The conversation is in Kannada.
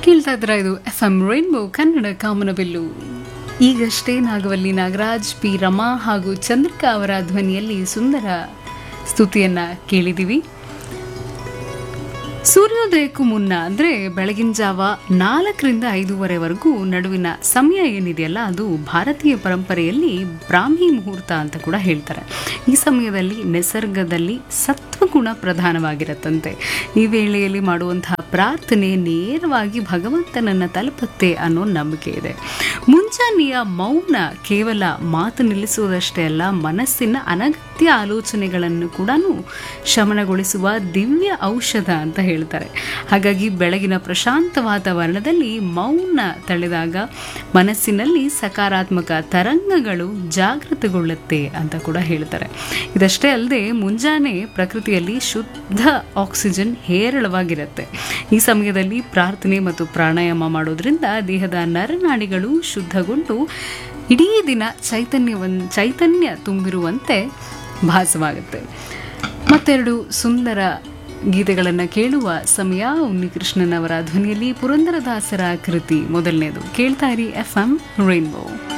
ಕೇಳ್ತಾ ಇದ್ರ ಇದು ಎಫ್ ಎಂ ರೈನ್ಬೋ ಕನ್ನಡ ಕಾಮನಬಿಲ್ಲು ಈಗಷ್ಟೇ ನಾಗವಲ್ಲಿ ನಾಗರಾಜ್ ಪಿ ರಮಾ ಹಾಗೂ ಚಂದ್ರಿಕಾ ಅವರ ಧ್ವನಿಯಲ್ಲಿ ಸುಂದರ ಸ್ತುತಿಯನ್ನ ಕೇಳಿದಿವಿ ಸೂರ್ಯೋದಯಕ್ಕೂ ಮುನ್ನ ಅಂದರೆ ಬೆಳಗಿನ ಜಾವ ನಾಲ್ಕರಿಂದ ಐದೂವರೆವರೆಗೂ ನಡುವಿನ ಸಮಯ ಏನಿದೆಯಲ್ಲ ಅದು ಭಾರತೀಯ ಪರಂಪರೆಯಲ್ಲಿ ಬ್ರಾಹ್ಮಿ ಮುಹೂರ್ತ ಅಂತ ಕೂಡ ಹೇಳ್ತಾರೆ ಈ ಸಮಯದಲ್ಲಿ ನಿಸರ್ಗದಲ್ಲಿ ಸತ್ವಗುಣ ಪ್ರಧಾನವಾಗಿರುತ್ತಂತೆ ಈ ವೇಳೆಯಲ್ಲಿ ಮಾಡುವಂತಹ ಪ್ರಾರ್ಥನೆ ನೇರವಾಗಿ ಭಗವಂತನನ್ನು ತಲುಪುತ್ತೆ ಅನ್ನೋ ನಂಬಿಕೆ ಇದೆ ಮುಂಜಾನೆಯ ಮೌನ ಕೇವಲ ಮಾತು ನಿಲ್ಲಿಸುವುದಷ್ಟೇ ಅಲ್ಲ ಮನಸ್ಸಿನ ಅನಗತ್ಯ ಆಲೋಚನೆಗಳನ್ನು ಕೂಡ ಶಮನಗೊಳಿಸುವ ದಿವ್ಯ ಔಷಧ ಅಂತ ಹೇಳ್ತಾರೆ ಹಾಗಾಗಿ ಬೆಳಗಿನ ಪ್ರಶಾಂತ ವಾತಾವರಣದಲ್ಲಿ ಮೌನ ತಳೆದಾಗ ಮನಸ್ಸಿನಲ್ಲಿ ಸಕಾರಾತ್ಮಕ ತರಂಗಗಳು ಜಾಗೃತಗೊಳ್ಳುತ್ತೆ ಅಂತ ಕೂಡ ಹೇಳ್ತಾರೆ ಇದಷ್ಟೇ ಅಲ್ಲದೆ ಮುಂಜಾನೆ ಪ್ರಕೃತಿಯಲ್ಲಿ ಶುದ್ಧ ಆಕ್ಸಿಜನ್ ಹೇರಳವಾಗಿರುತ್ತೆ ಈ ಸಮಯದಲ್ಲಿ ಪ್ರಾರ್ಥನೆ ಮತ್ತು ಪ್ರಾಣಾಯಾಮ ಮಾಡೋದ್ರಿಂದ ದೇಹದ ನರನಾಡಿಗಳು ಶುದ್ಧಗೊಂಡು ಇಡೀ ದಿನ ಚೈತನ್ಯವನ್ ಚೈತನ್ಯ ತುಂಬಿರುವಂತೆ ಭಾಸವಾಗುತ್ತೆ ಮತ್ತೆರಡು ಸುಂದರ ಗೀತೆಗಳನ್ನು ಕೇಳುವ ಸಮಯ ಉನ್ನಿಕೃಷ್ಣನ್ ಅವರ ಧ್ವನಿಯಲ್ಲಿ ಪುರಂದರದಾಸರ ಕೃತಿ ಮೊದಲನೇದು ಕೇಳ್ತಾ ಇರಿ ಎಫ್ ಎಂ ರೈನ್ಬೋ